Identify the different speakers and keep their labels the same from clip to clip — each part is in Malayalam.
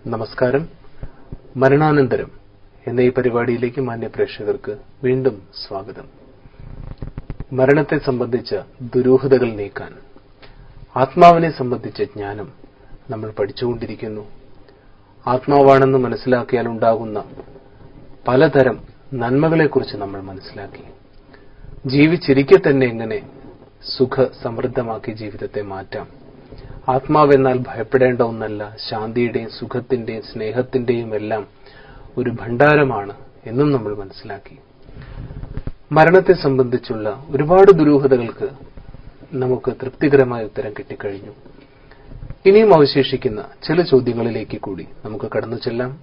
Speaker 1: നമസ്കാരം മരണാനന്തരം എന്ന ഈ പരിപാടിയിലേക്ക് മാന്യ പ്രേക്ഷകർക്ക് വീണ്ടും സ്വാഗതം മരണത്തെ സംബന്ധിച്ച ദുരൂഹതകൾ നീക്കാൻ ആത്മാവിനെ സംബന്ധിച്ച ജ്ഞാനം നമ്മൾ പഠിച്ചുകൊണ്ടിരിക്കുന്നു ആത്മാവാണെന്ന് മനസ്സിലാക്കിയാൽ ഉണ്ടാകുന്ന പലതരം നന്മകളെക്കുറിച്ച് നമ്മൾ മനസ്സിലാക്കി ജീവിച്ചിരിക്കെ തന്നെ എങ്ങനെ സുഖ സമൃദ്ധമാക്കി ജീവിതത്തെ മാറ്റാം ആത്മാവെന്നാൽ ഭയപ്പെടേണ്ട ഒന്നല്ല ശാന്തിയുടെയും സുഖത്തിന്റെയും സ്നേഹത്തിന്റെയും എല്ലാം ഒരു ഭണ്ഡാരമാണ് എന്നും നമ്മൾ മനസ്സിലാക്കി മരണത്തെ സംബന്ധിച്ചുള്ള ഒരുപാട് ദുരൂഹതകൾക്ക് നമുക്ക് തൃപ്തികരമായ ഉത്തരം കിട്ടിക്കഴിഞ്ഞു ഇനിയും അവശേഷിക്കുന്ന ചില ചോദ്യങ്ങളിലേക്ക് കൂടി നമുക്ക് കടന്നു ചെല്ലാം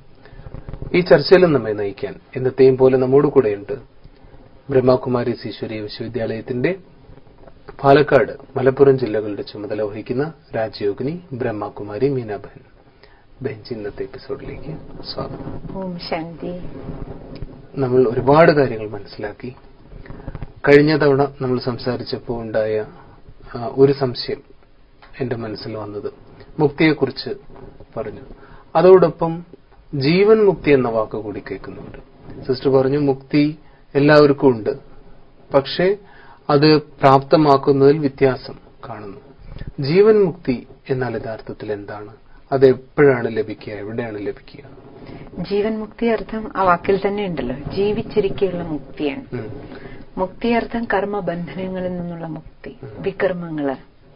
Speaker 1: ഈ ചർച്ചയിലും നമ്മെ നയിക്കാൻ എന്നത്തെയും പോലെ നമ്മോട് കൂടെയുണ്ട് ബ്രഹ്മകുമാരി ഈശ്വരീയ വിശ്വവിദ്യാലയത്തിന്റെ പാലക്കാട് മലപ്പുറം ജില്ലകളുടെ ചുമതല വഹിക്കുന്ന രാജയോഗിനി ബ്രഹ്മകുമാരി മീനാബഹൻ ബെഞ്ച് ഇന്നത്തെ എപ്പിസോഡിലേക്ക് സ്വാഗതം
Speaker 2: ഓം ശാന്തി
Speaker 1: നമ്മൾ ഒരുപാട് കാര്യങ്ങൾ മനസ്സിലാക്കി കഴിഞ്ഞ തവണ നമ്മൾ സംസാരിച്ചപ്പോൾ ഉണ്ടായ ആ, ഒരു സംശയം എന്റെ മനസ്സിൽ വന്നത് മുക്തിയെക്കുറിച്ച് പറഞ്ഞു അതോടൊപ്പം ജീവൻ മുക്തി എന്ന വാക്ക് കൂടി കേൾക്കുന്നുണ്ട് സിസ്റ്റർ പറഞ്ഞു മുക്തി എല്ലാവർക്കും ഉണ്ട് പക്ഷേ അത് പ്രാപ്തമാക്കുന്നതിൽ വ്യത്യാസം കാണുന്നു ജീവൻ മുക്തി എന്നാൽ യഥാർത്ഥത്തിൽ എന്താണ് അത് എപ്പോഴാണ് ലഭിക്കുക എവിടെയാണ് ലഭിക്കുക
Speaker 2: ജീവൻ മുക്തി അർത്ഥം ആ വാക്കിൽ തന്നെ ഉണ്ടല്ലോ ജീവിച്ചിരിക്കെയുള്ള മുക്തിയാണ്
Speaker 1: ഉം.
Speaker 2: മുക്തി അർത്ഥം കർമ്മബന്ധനങ്ങളിൽ നിന്നുള്ള മുക്തി വികർമ്മങ്ങള്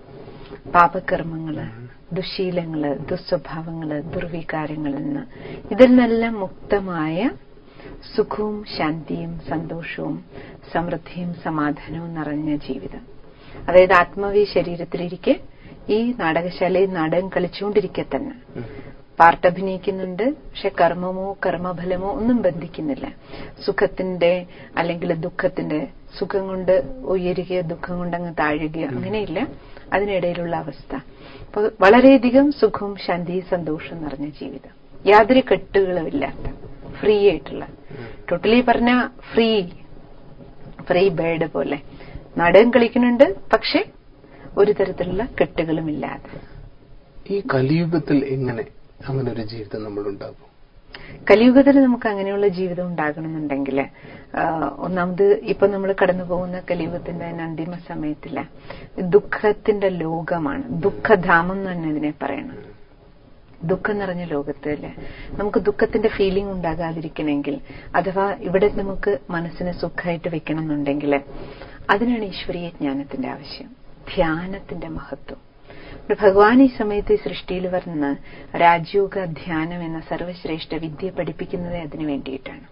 Speaker 2: പാപകർമ്മങ്ങള് ദുശീലങ്ങള് ദുസ്വഭാവങ്ങള് ദുർവികാരങ്ങളിൽ നിന്ന് ഇതിൽ നിന്നെല്ലാം മുക്തമായ സുഖവും ശാന്തിയും സന്തോഷവും സമൃദ്ധിയും സമാധാനവും നിറഞ്ഞ ജീവിതം അതായത് ആത്മാവി ശരീരത്തിലിരിക്കെ ഈ നാടകശാലയിൽ നാടകം കളിച്ചുകൊണ്ടിരിക്കെ തന്നെ
Speaker 1: ഉം.
Speaker 2: പാർട്ട് അഭിനയിക്കുന്നുണ്ട് പക്ഷെ കർമ്മമോ കർമ്മഫലമോ ഒന്നും ബന്ധിക്കുന്നില്ല സുഖത്തിന്റെ അല്ലെങ്കിൽ ദുഃഖത്തിന്റെ സുഖം കൊണ്ട് ഉയരുകയോ ദുഃഖം കൊണ്ട് അങ്ങ് താഴുകയോ അങ്ങനെയില്ല അതിനിടയിലുള്ള അവസ്ഥ അപ്പൊ വളരെയധികം സുഖവും ശാന്തിയും സന്തോഷവും നിറഞ്ഞ ജീവിതം യാതൊരു കെട്ടുകളും ഇല്ലാത്ത ഫ്രീ ആയിട്ടുള്ള ടോട്ടലി പറഞ്ഞ ഫ്രീ ഫ്രീ ബേർഡ് പോലെ നാടകം കളിക്കുന്നുണ്ട് പക്ഷെ ഒരു തരത്തിലുള്ള കെട്ടുകളും ഇല്ലാതെ
Speaker 1: ഈ കലിയുഗത്തിൽ എങ്ങനെ അങ്ങനെ ഒരു ജീവിതം നമ്മൾ ഉണ്ടാകും
Speaker 2: കലിയുഗത്തിൽ നമുക്ക് അങ്ങനെയുള്ള ജീവിതം ഉണ്ടാകണമെന്നുണ്ടെങ്കിൽ ഒന്നാമത് ഇപ്പൊ നമ്മൾ കടന്നു പോകുന്ന കലിയുഗത്തിന്റെ തന്നെ അന്തിമ സമയത്തില് ദുഃഖത്തിന്റെ ലോകമാണ് ദുഃഖധാമം എന്ന് തന്നെ ഇതിനെ പറയണം ദുഃഖം നിറഞ്ഞ ലോകത്തില് നമുക്ക് ദുഃഖത്തിന്റെ ഫീലിംഗ് ഉണ്ടാകാതിരിക്കണമെങ്കിൽ അഥവാ ഇവിടെ നമുക്ക് മനസ്സിനെ സുഖമായിട്ട് വെക്കണം എന്നുണ്ടെങ്കിൽ അതിനാണ് ഈശ്വരീയ ജ്ഞാനത്തിന്റെ ആവശ്യം ധ്യാനത്തിന്റെ മഹത്വം ഇവിടെ ഭഗവാൻ ഈ സമയത്ത് ഈ സൃഷ്ടിയിൽ വരുന്ന രാജയോഗ ധ്യാനം എന്ന സർവശ്രേഷ്ഠ വിദ്യ പഠിപ്പിക്കുന്നത് അതിനു വേണ്ടിയിട്ടാണ്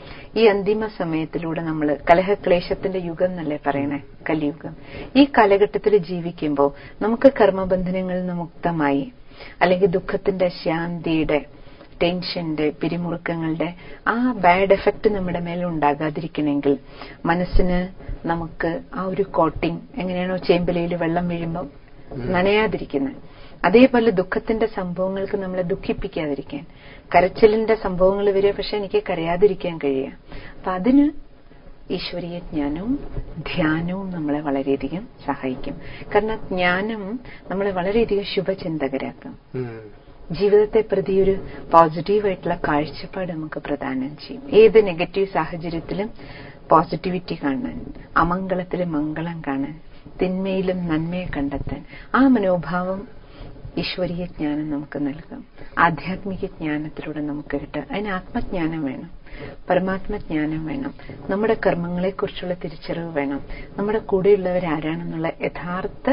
Speaker 2: ഈ അന്തിമ സമയത്തിലൂടെ നമ്മൾ കലഹക്ലേശത്തിന്റെ യുഗം എന്നല്ലേ പറയണേ കലിയുഗം ഈ കാലഘട്ടത്തിൽ ജീവിക്കുമ്പോൾ നമുക്ക് കർമ്മബന്ധനങ്ങളിൽ നിന്ന് മുക്തമായി അല്ലെങ്കിൽ ദുഃഖത്തിന്റെ ശാന്തിയുടെ ടെൻഷന്റെ പിരിമുറുക്കങ്ങളുടെ ആ ബാഡ് എഫക്റ്റ് നമ്മുടെ മേലെ ഉണ്ടാകാതിരിക്കണമെങ്കിൽ മനസ്സിന് നമുക്ക് ആ ഒരു കോട്ടിങ് എങ്ങനെയാണോ ചേമ്പലയിൽ വെള്ളം വീഴുമ്പോൾ നനയാതിരിക്കുന്നത് അതേപോലെ ദുഃഖത്തിന്റെ സംഭവങ്ങൾക്ക് നമ്മളെ ദുഃഖിപ്പിക്കാതിരിക്കാൻ കരച്ചിലിന്റെ സംഭവങ്ങൾ വരിക പക്ഷെ എനിക്ക് കരയാതിരിക്കാൻ കഴിയുക അപ്പൊ അതിന് ഈശ്വരീയ ജ്ഞാനവും ധ്യാനവും നമ്മളെ വളരെയധികം സഹായിക്കും കാരണം ജ്ഞാനം നമ്മളെ വളരെയധികം ശുഭചിന്തകരാക്കും
Speaker 1: ഉം.
Speaker 2: ജീവിതത്തെ പ്രതി ഒരു പോസിറ്റീവായിട്ടുള്ള കാഴ്ചപ്പാട് നമുക്ക് പ്രദാനം ചെയ്യും ഏത് നെഗറ്റീവ് സാഹചര്യത്തിലും പോസിറ്റിവിറ്റി കാണാൻ അമംഗളത്തിലും മംഗളം കാണാൻ തിന്മയിലും നന്മയെ കണ്ടെത്താൻ ആ മനോഭാവം ഈശ്വരീയ ജ്ഞാനം നമുക്ക് നൽകും ആധ്യാത്മിക ജ്ഞാനത്തിലൂടെ നമുക്ക് കിട്ടുക അതിന് ആത്മജ്ഞാനം വേണം പരമാത്മജ്ഞാനം വേണം നമ്മുടെ കർമ്മങ്ങളെക്കുറിച്ചുള്ള തിരിച്ചറിവ് വേണം നമ്മുടെ കൂടെയുള്ളവർ ആരാണെന്നുള്ള യഥാർത്ഥ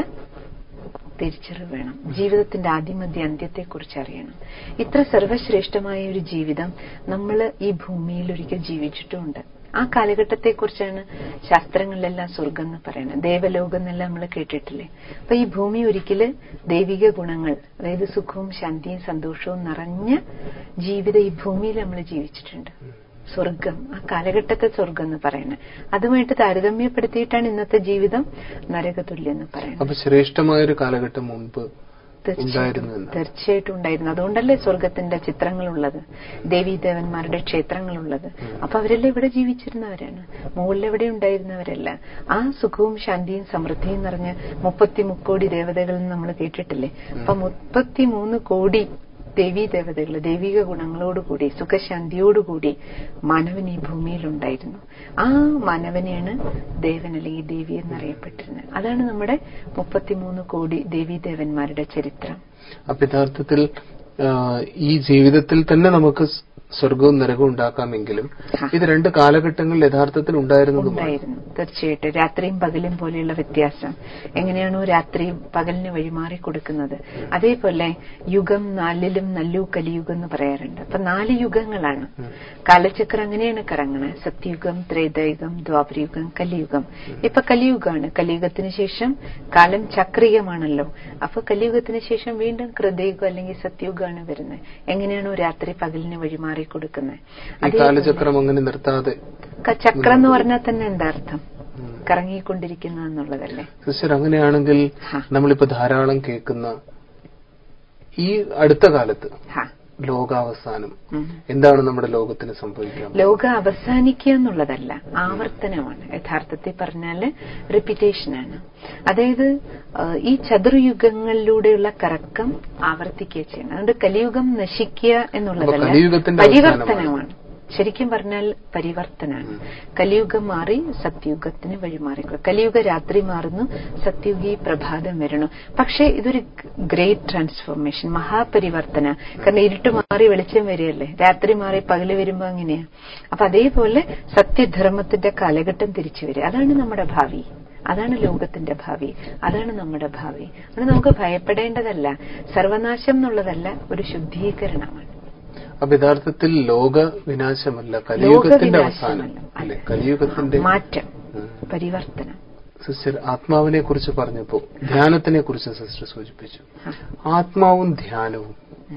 Speaker 2: തിരിച്ചറിവ് വേണം ജീവിതത്തിന്റെ ആദ്യമധ്യ അന്ത്യത്തെക്കുറിച്ച് അറിയണം ഇത്ര സർവശ്രേഷ്ഠമായ ഒരു ജീവിതം നമ്മൾ ഈ ഭൂമിയിൽ ഒരിക്കൽ ജീവിച്ചിട്ടുമുണ്ട് ആ കാലഘട്ടത്തെക്കുറിച്ചാണ് ശാസ്ത്രങ്ങളിലെല്ലാം സ്വർഗം എന്ന് പറയുന്നത് ദേവലോകം എന്നെല്ലാം നമ്മൾ കേട്ടിട്ടില്ലേ അപ്പൊ ഈ ഭൂമി ഒരിക്കല് ദൈവിക ഗുണങ്ങൾ അതായത് സുഖവും ശാന്തിയും സന്തോഷവും നിറഞ്ഞ ജീവിതം ഈ ഭൂമിയിൽ നമ്മൾ ജീവിച്ചിട്ടുണ്ട് സ്വർഗം ആ കാലഘട്ടത്തെ സ്വർഗം എന്ന് പറയുന്നത് അതുമായിട്ട് താരതമ്യപ്പെടുത്തിയിട്ടാണ് ഇന്നത്തെ ജീവിതം നരകതുല്യം എന്ന് പറയുന്നത്
Speaker 1: അപ്പൊ ശ്രേഷ്ഠമായ ഒരു കാലഘട്ടം മുൻപ്
Speaker 2: തീർച്ചയായിട്ടും
Speaker 1: ഉണ്ടായിരുന്നു എന്ന്.
Speaker 2: തീർച്ചയായിട്ടും ഉണ്ടായിരുന്നു അതുകൊണ്ടല്ലേ സ്വർഗത്തിന്റെ ചിത്രങ്ങളുള്ളത് ദേവീദേവന്മാരുടെ ക്ഷേത്രങ്ങളുള്ളത് അപ്പൊ അവരെല്ലാം ഇവിടെ ജീവിച്ചിരുന്നവരാണ് മുകളിൽ എവിടെ ഉണ്ടായിരുന്നവരല്ല ആ സുഖവും ശാന്തിയും സമൃദ്ധിയും നിറഞ്ഞ മുപ്പത്തി മുക്കോടി ദേവതകൾ നമ്മൾ കേട്ടിട്ടില്ലേ അപ്പൊ മുപ്പത്തി മൂന്ന് കോടി ദേവീ ദേവതകൾ ദൈവിക ഗുണങ്ങളോടുകൂടി സുഖശാന്തിയോടുകൂടി മാനവൻ ഈ ഭൂമിയിലുണ്ടായിരുന്നു ആ മാനവനെയാണ് ദേവൻ അല്ലെങ്കിൽ ദേവി എന്നറിയപ്പെട്ടിരുന്നത് അതാണ് നമ്മുടെ മുപ്പത്തിമൂന്ന് കോടി ദേവീ ദേവന്മാരുടെ ചരിത്രം
Speaker 1: അപ്പൊ യഥാർത്ഥത്തിൽ ആ, ഈ ജീവിതത്തിൽ തന്നെ നമുക്ക് സ് സ്വർഗവും നരകവും ഉണ്ടാക്കാമെങ്കിലും
Speaker 2: ആ.
Speaker 1: ഇത് രണ്ട് കാലഘട്ടങ്ങൾ യഥാർത്ഥത്തിൽ ഉണ്ടായിരുന്നതുമാണ്
Speaker 2: ഉണ്ടായിരുന്നു തീർച്ചയായിട്ടും രാത്രിയും പകലും പോലെയുള്ള വ്യത്യാസം എങ്ങനെയാണോ രാത്രിയും പകലിന് വഴിമാറി കൊടുക്കുന്നത് അതേപോലെ യുഗം നാലിലും നല്ലു കലിയുഗം എന്ന് പറയാറുണ്ട് അപ്പൊ നാല് യുഗങ്ങളാണ് കാലചക്രം അങ്ങനെയാണ് കറങ്ങണത് സത്യയുഗം ത്രേതയുഗം ദ്വാപരയുഗം കലിയുഗം ഇപ്പൊ കലിയുഗമാണ് കലിയുഗത്തിന് ശേഷം കാലം ചക്രീയമാണല്ലോ അപ്പൊ കലിയുഗത്തിന് ശേഷം വീണ്ടും കൃതയുഗം അല്ലെങ്കിൽ സത്യയുഗമാണ് വരുന്നത് എങ്ങനെയാണോ രാത്രി പകലിന് വഴിമാറി കൊടുക്കുന്നത്
Speaker 1: ഈ കാലചക്രം അങ്ങനെ നിർത്താതെ
Speaker 2: ചക്രം എന്ന് പറഞ്ഞാൽ തന്നെ എന്താ അർത്ഥം കറങ്ങിക്കൊണ്ടിരിക്കുന്നു എന്നുള്ളതല്ലേ
Speaker 1: സിസ്റ്റർ അങ്ങനെയാണെങ്കിൽ
Speaker 2: ഹാ.
Speaker 1: നമ്മളിപ്പോ ധാരാളം കേൾക്കുന്ന ഈ അടുത്ത കാലത്ത്
Speaker 2: ഹാ
Speaker 1: ലോകാവസാനം
Speaker 2: ഉം.
Speaker 1: എന്താണ് നമ്മുടെ ലോകത്തിന് സംഭവിക്കാൻ
Speaker 2: ലോകം അവസാനിക്കുക എന്നുള്ളതല്ല ആവർത്തനമാണ് യഥാർത്ഥത്തിൽ പറഞ്ഞാല് റിപ്പീറ്റേഷനാണ് അതായത് ആ, ഈ ചതുർയുഗങ്ങളിലൂടെയുള്ള കറക്കം ആവർത്തിക്കുക ചെയ്യണം അതുകൊണ്ട് കലിയുഗം നശിക്കുക
Speaker 1: അപ്പൊ
Speaker 2: എന്നുള്ളതല്ല
Speaker 1: കലിയുഗത്തിന്റെ
Speaker 2: പരിവർത്തനമാണ് ശരിക്കും പറഞ്ഞാൽ പരിവർത്തനാണ് കലിയുഗം മാറി സത്യുഗത്തിന് വഴിമാറിക്കുക കലിയുഗ രാത്രി മാറുന്നു സത്യുഗി പ്രഭാതം വരണു പക്ഷേ ഇതൊരു ഗ്രേറ്റ് ട്രാൻസ്ഫോർമേഷൻ മഹാപരിവർത്തന കാരണം ഇരുട്ട് മാറി വെളിച്ചം വരികയല്ലേ രാത്രി മാറി പകല് വരുമ്പോ അങ്ങനെയാ അപ്പൊ അതേപോലെ സത്യധർമ്മത്തിന്റെ കാലഘട്ടം തിരിച്ചു വരിക അതാണ് നമ്മുടെ ഭാവി അതാണ് ലോകത്തിന്റെ ഭാവി അതാണ് നമ്മുടെ ഭാവി അത് നമുക്ക് ഭയപ്പെടേണ്ടതല്ല സർവനാശം എന്നുള്ളതല്ല ഒരു ശുദ്ധീകരണമാണ്
Speaker 1: അപ്പൊ യഥാർത്ഥത്തിൽ ലോക വിനാശമല്ല കലിയുഗത്തിന്റെ അവസാനം
Speaker 2: ലോകവിനാശമല്ല.
Speaker 1: അല്ലെ കലിയുഗത്തിന്റെ
Speaker 2: മാറ്റം
Speaker 1: ഉം.
Speaker 2: പരിവർത്തനം
Speaker 1: സിസ്റ്റർ ആത്മാവിനെ കുറിച്ച് പറഞ്ഞപ്പോ ധ്യാനത്തിനെ കുറിച്ച് സിസ്റ്റർ സൂചിപ്പിച്ചു
Speaker 2: ആ.
Speaker 1: ആത്മാവും ധ്യാനവും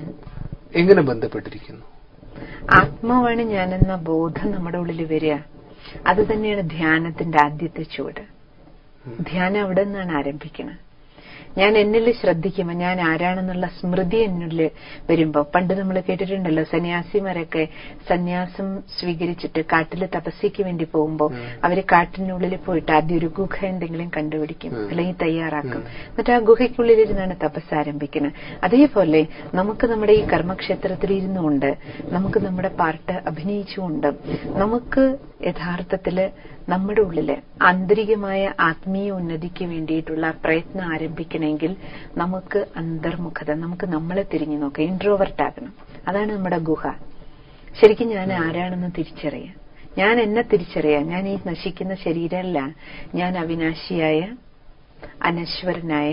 Speaker 1: എങ്ങനെ ബന്ധപ്പെട്ടിരിക്കുന്നു
Speaker 2: ആത്മാവാണ് ഞാനെന്ന ബോധം നമ്മുടെ ഉള്ളിൽ വരിക അത് തന്നെയാണ് ധ്യാനത്തിന്റെ ആദ്യത്തെ ചുവട് ധ്യാനം അവിടെ നിന്നാണ് ആരംഭിക്കുന്നത് ഞാൻ എന്നിൽ ശ്രദ്ധിക്കുമ്പോൾ ഞാൻ ആരാണെന്നുള്ള സ്മൃതി എന്നിൽ വരുമ്പോ പണ്ട് നമ്മൾ കേട്ടിട്ടുണ്ടല്ലോ സന്യാസിമാരൊക്കെ സന്യാസം സ്വീകരിച്ചിട്ട് കാട്ടില് തപസ്സിക്ക് വേണ്ടി പോകുമ്പോൾ അവര് കാട്ടിനുള്ളിൽ പോയിട്ട് ആദ്യം ഒരു ഗുഹ എന്തെങ്കിലും കണ്ടുപിടിക്കും അല്ലെങ്കിൽ തയ്യാറാക്കും എന്നിട്ട് ആ ഗുഹയ്ക്കുള്ളിലിരുന്നാണ് തപസ് ആരംഭിക്കുന്നത് അതേപോലെ നമുക്ക് നമ്മുടെ ഈ കർമ്മക്ഷേത്രത്തിൽ ഇരുന്നുകൊണ്ട് നമുക്ക് നമ്മുടെ പാർട്ട് അഭിനയിച്ചുകൊണ്ട് നമുക്ക് യഥാർത്ഥത്തില് നമ്മുടെ ഉള്ളില് ആന്തരികമായ ആത്മീയ ഉന്നതിക്ക് വേണ്ടിയിട്ടുള്ള പ്രയത്നം ആരംഭിക്കണമെങ്കിൽ നമുക്ക് അന്തർമുഖത നമുക്ക് നമ്മളെ തിരിഞ്ഞു നോക്കാം ഇൻട്രോവർട്ട് ആകണം അതാണ് നമ്മുടെ ഗുഹ ശരിക്കും ഞാൻ ആരാണെന്ന് തിരിച്ചറിയാം ഞാൻ എന്നെ തിരിച്ചറിയാം ഞാൻ ഈ നശിക്കുന്ന ശരീരമല്ല ഞാൻ അവിനാശിയായ അനശ്വരനായ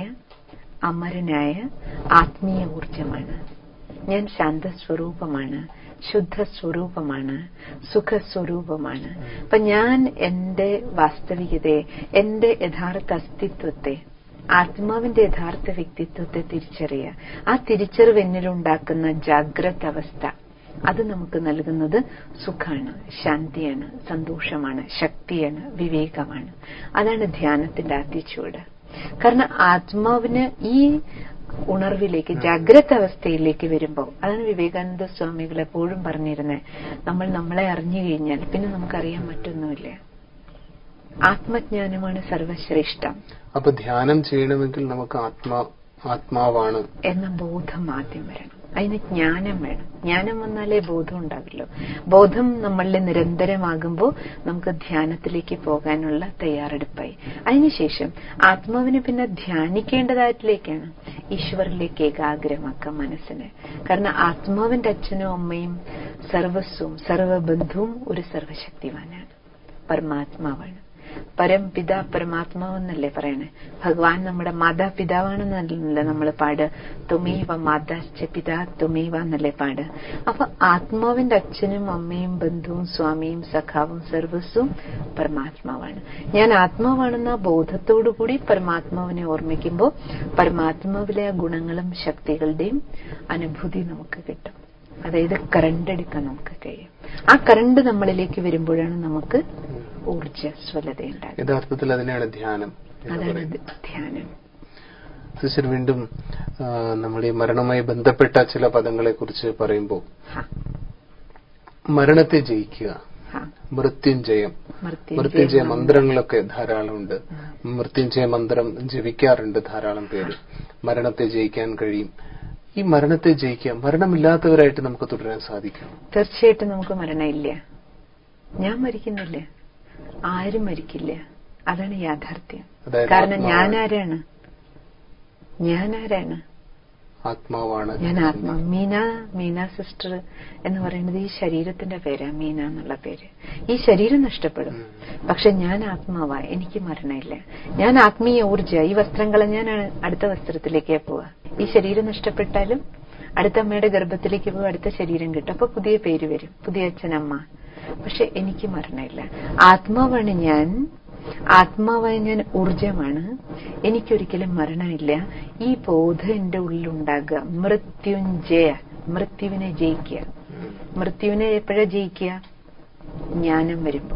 Speaker 2: അമരനായ ആത്മീയ ഊർജമാണ് ഞാൻ ശാന്തസ്വരൂപമാണ് ശുദ്ധ സ്വരൂപമാണ് സുഖസ്വരൂപമാണ് അപ്പൊ ഞാൻ എന്റെ വാസ്തവികതയെ എന്റെ യഥാർത്ഥ അസ്തിത്വത്തെ ആത്മാവിന്റെ യഥാർത്ഥ വ്യക്തിത്വത്തെ തിരിച്ചറിയുക ആ തിരിച്ചറിവ് എന്നിലുണ്ടാക്കുന്ന ജാഗ്രത അവസ്ഥ അത് നമുക്ക് നൽകുന്നത് സുഖാണ് ശാന്തിയാണ് സന്തോഷമാണ് ശക്തിയാണ് വിവേകമാണ് അതാണ് ധ്യാനത്തിന്റെ ആദ്യ ചുവട് കാരണം ആത്മാവിന് ഈ ഉണർവിലേക്ക് ജാഗ്രത അവസ്ഥയിലേക്ക് വരുമ്പോൾ അതാണ് വിവേകാനന്ദ സ്വാമികൾ എപ്പോഴും പറഞ്ഞിരുന്നത് നമ്മൾ നമ്മളെ അറിഞ്ഞു കഴിഞ്ഞാൽ പിന്നെ നമുക്കറിയാൻ മറ്റൊന്നുമില്ല ആത്മജ്ഞാനമാണ് സർവശ്രേഷ്ഠം
Speaker 1: അപ്പൊ ധ്യാനം ചെയ്യണമെങ്കിൽ നമുക്ക് ആത്മാ ആത്മാവാണ്
Speaker 2: എന്ന ബോധം ആദ്യം വരണം അതിന് ജ്ഞാനം വേണം ജ്ഞാനം വന്നാലേ ബോധം ഉണ്ടാവില്ലോ ബോധം നമ്മളിൽ നിരന്തരമാകുമ്പോൾ നമുക്ക് ധ്യാനത്തിലേക്ക് പോകാനുള്ള തയ്യാറെടുപ്പായി അതിനുശേഷം ആത്മാവിനെ പിന്നെ ധ്യാനിക്കേണ്ടതായിട്ടിലേക്കാണ് ഈശ്വറിലേക്ക് ഏകാഗ്രമാക്കാം മനസ്സിനെ കാരണം ആത്മാവിന്റെ അച്ഛനും അമ്മയും സർവസ്വവും സർവബന്ധുവും ഒരു സർവശക്തിവാനാണ് പരമാത്മാവാണ് പരംപിത പരമാത്മാവെന്നല്ലേ പറയണേ ഭഗവാൻ നമ്മുടെ മാതാപിതാവാണെന്നല്ലേ നമ്മൾ പാട് തുമീവ മാതാശ്ച പിതാ തുമീവ എന്നല്ലേ പാട് അപ്പൊ ആത്മാവിന്റെ അച്ഛനും അമ്മയും ബന്ധുവും സ്വാമിയും സഖാവും സർവസ്വവും പരമാത്മാവാണ് ഞാൻ ആത്മാവാണെന്ന ബോധത്തോടുകൂടി പരമാത്മാവിനെ ഓർമ്മിക്കുമ്പോൾ പരമാത്മാവിലെ ആ ഗുണങ്ങളും ശക്തികളുടെയും അനുഭൂതി നമുക്ക് കിട്ടും അതായത് കറണ്ട് എടുക്കാൻ നമുക്ക് കഴിയും ആ കറണ്ട് നമ്മളിലേക്ക് വരുമ്പോഴാണ് നമുക്ക് ഊർജ്ജസ്വലത ഉണ്ടാകുന്നത്
Speaker 1: യഥാർത്ഥത്തിൽ അതിനെയാണ് ധ്യാനം എന്ന്
Speaker 2: അതാണ്
Speaker 1: പറയുന്നത്
Speaker 2: ധ്യാനം
Speaker 1: സിസ്റ്റർ വീണ്ടും ആ, നമ്മൾ ഈ മരണവുമായി ബന്ധപ്പെട്ട ചില പദങ്ങളെ കുറിച്ച് പറയുമ്പോൾ
Speaker 2: ഹ,
Speaker 1: മരണത്തെ ജയിക്കുക
Speaker 2: ഹ.
Speaker 1: മൃത്യുഞ്ജയം
Speaker 2: മൃത്യുഞ്ജയ
Speaker 1: മൃത്യുഞ്ജയ മന്ത്രങ്ങളൊക്കെ ധാരാളമുണ്ട് മൃത്യുഞ്ജയ മന്ത്രം ജപിക്കാറുണ്ട് ധാരാളം പേര് മരണത്തെ ജയിക്കാൻ കഴിയും ഈ മരണത്തെ ജയിക്കാം മരണമില്ലാത്തവരായിട്ട് നമുക്ക് തുടരാൻ സാധിക്കും
Speaker 2: തീർച്ചയായിട്ടും നമുക്ക് മരണമില്ല ഞാൻ മരിക്കുന്നില്ല ആരും മരിക്കില്ല അതാണ് യാഥാർത്ഥ്യം
Speaker 1: അതായത്
Speaker 2: കാരണം
Speaker 1: ആത്മാവാണ്.
Speaker 2: ഞാൻ ആരാണ് ഞാൻ ആരാണ്
Speaker 1: ആത്മാവാണ്
Speaker 2: ഞാൻ ആത്മാ മീന മീന സിസ്റ്റർ എന്ന് പറയുന്നത് ഈ ശരീരത്തിന്റെ പേരാ മീന എന്നുള്ള പേര് ഈ ശരീരം നഷ്ടപ്പെടും
Speaker 1: ഉം.
Speaker 2: പക്ഷെ ഞാൻ ആത്മാവാ എനിക്ക് മരണമില്ല ഞാൻ ആത്മീയ ഊർജ ഈ വസ്ത്രം കളഞ്ഞാണ് അടുത്ത വസ്ത്രത്തിലേക്ക് പോവുക ഈ ശരീരം നഷ്ടപ്പെട്ടാലും അടുത്ത അമ്മയുടെ ഗർഭത്തിലേക്ക് പോകും അടുത്ത ശരീരം കിട്ടും അപ്പൊ പുതിയ പേര് വരും പുതിയ അച്ഛനമ്മ പക്ഷെ എനിക്ക് മരണമില്ല ആത്മാവാണ് ഞാൻ ആത്മാവായ ഞാൻ ഊർജമാണ് എനിക്കൊരിക്കലും മരണമില്ല ഈ ബോധം എന്റെ ഉള്ളിലുണ്ടാകുക മൃത്യുഞ്ജയ മൃത്യുവിനെ ജയിക്കുക
Speaker 1: ഉം.
Speaker 2: മൃത്യുവിനെ എപ്പോഴാ ജയിക്കുക ജ്ഞാനം വരുമ്പോ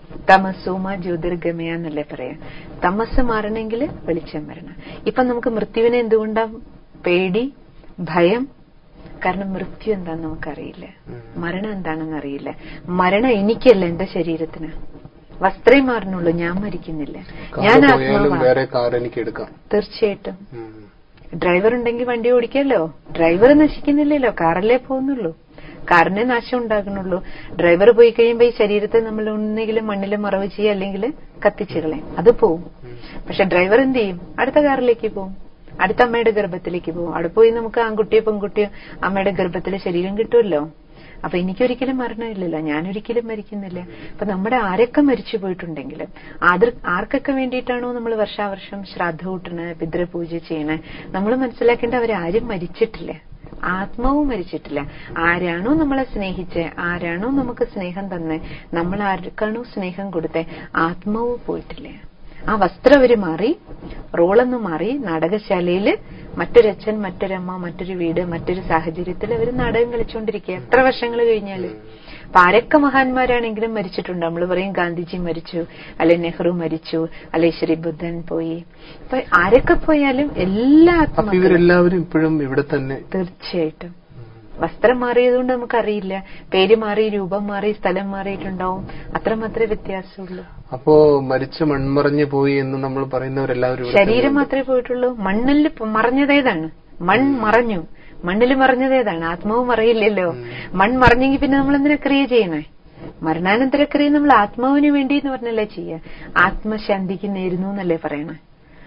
Speaker 2: തമസോമ ജ്യോതിർഗമയ എന്നല്ലേ പറയാ തമസ് മാറണമെങ്കിൽ വെളിച്ചം വരണം ഇപ്പൊ നമുക്ക് മൃത്യുവിനെ എന്തുകൊണ്ടാ പേടി ഭയം കാരണം മൃത്യു എന്താന്ന് നമുക്കറിയില്ല
Speaker 1: ഉം.
Speaker 2: മരണം എന്താണെന്ന് അറിയില്ല മരണം എനിക്കല്ല എന്റെ ശരീരത്തിന് വസ്ത്രേ മാറണുള്ളൂ ഞാൻ മരിക്കുന്നില്ല ഞാൻ
Speaker 1: കാറ് പോയാലും
Speaker 2: ആത്മാവാ
Speaker 1: വേറെ കാർ എനിക്ക് എടുക്കാം
Speaker 2: തീർച്ചയായിട്ടും
Speaker 1: ഉം.
Speaker 2: ഡ്രൈവർ ഉണ്ടെങ്കിൽ വണ്ടി ഓടിക്കാലോ ഡ്രൈവർ നശിക്കുന്നില്ലല്ലോ കാറല്ലേ പോകുന്നുള്ളൂ കാറിനെ നാശം ഉണ്ടാകുന്നുള്ളൂ ഡ്രൈവർ പോയി കഴിയുമ്പോ ഈ ശരീരത്തെ നമ്മൾ ഒന്നെങ്കിലും മണ്ണിൽ മറവ് ചെയ്യുക അല്ലെങ്കിൽ കത്തിച്ചുകളെ അത് പോവും
Speaker 1: ഉം.
Speaker 2: പക്ഷെ ഡ്രൈവർ എന്ത് ചെയ്യും അടുത്ത കാറിലേക്ക് പോകും അടുത്ത അമ്മയുടെ ഗർഭത്തിലേക്ക് പോകും അവിടെ പോയി നമുക്ക് ആൺകുട്ടിയോ പെൺകുട്ടിയോ അമ്മയുടെ ഗർഭത്തിലെ ശരീരം കിട്ടുമല്ലോ അപ്പൊ എനിക്കൊരിക്കലും മരണമില്ലല്ലോ ഞാനൊരിക്കലും മരിക്കുന്നില്ല അപ്പൊ നമ്മുടെ ആരൊക്കെ മരിച്ചു പോയിട്ടുണ്ടെങ്കിലും ആദർ ആർക്കൊക്കെ വേണ്ടിയിട്ടാണോ നമ്മൾ വർഷാവർഷം ശ്രാദ്ധ കൂട്ടണ പിതൃപൂജ ചെയ്യണേ നമ്മൾ മനസ്സിലാക്കേണ്ട അവരാരും മരിച്ചിട്ടില്ല ആത്മാവും മരിച്ചിട്ടില്ല ആരാണോ നമ്മളെ സ്നേഹിച്ച് ആരാണോ നമുക്ക് സ്നേഹം തന്നെ നമ്മൾ ആർക്കാണോ സ്നേഹം കൊടുത്തേ ആത്മാവ് പോയിട്ടില്ല ആ വസ്ത്രം അവര് മാറി റോളൊന്ന് മാറി നാടകശാലയില് മറ്റൊരച്ഛൻ മറ്റൊരമ്മ മറ്റൊരു വീട് മറ്റൊരു സാഹചര്യത്തിൽ അവർ നാടകം കളിച്ചുകൊണ്ടിരിക്കുക എത്ര വർഷങ്ങൾ കഴിഞ്ഞാല് അപ്പൊ ആരൊക്കെ മഹാന്മാരാണെങ്കിലും മരിച്ചിട്ടുണ്ട് നമ്മൾ പറയും ഗാന്ധിജി മരിച്ചു അല്ലെ നെഹ്റു മരിച്ചു അല്ലെ ശ്രീ ബുദ്ധൻ പോയി അപ്പൊ ആരൊക്കെ പോയാലും എല്ലാ
Speaker 1: അപ്പൊ
Speaker 2: ആത്മാക്കളും
Speaker 1: ഇവരെല്ലാവരും ഇപ്പോഴും ഇവിടെ തന്നെ
Speaker 2: തീർച്ചയായിട്ടും വസ്ത്രം മാറിയതുകൊണ്ട് നമുക്കറിയില്ല പേര് മാറി രൂപം മാറി സ്ഥലം മാറിയിട്ടുണ്ടാവും അത്രമാത്രമേ വ്യത്യാസമുള്ളൂ
Speaker 1: അപ്പോ മരിച്ച് മൺമറഞ്ഞു പോയി എന്ന് നമ്മൾ പറയുന്നവരെല്ലാവരും ഇവിടെ
Speaker 2: ശരീരം
Speaker 1: തന്നെയുണ്ട്.
Speaker 2: മാത്രമേ പോയിട്ടുള്ളൂ മണ്ണിൽ പ- മറഞ്ഞതേതാണ് മൺ മറഞ്ഞു മണ്ണിൽ മറഞ്ഞതേതാണ് ആത്മാവ് മറയില്ലല്ലോ
Speaker 1: ഉം.
Speaker 2: മൺ മറഞ്ഞെങ്കിൽ പിന്നെ നമ്മൾ എന്തിനാ ക്രിയ ചെയ്യണേ മരണാനന്തര ക്രിയ നമ്മൾ ആത്മാവിന് വേണ്ടി എന്ന് പറഞ്ഞല്ലേ ചെയ്യുക ആത്മശാന്തിക്ക് നേരുന്നു എന്നല്ലേ പറയണേ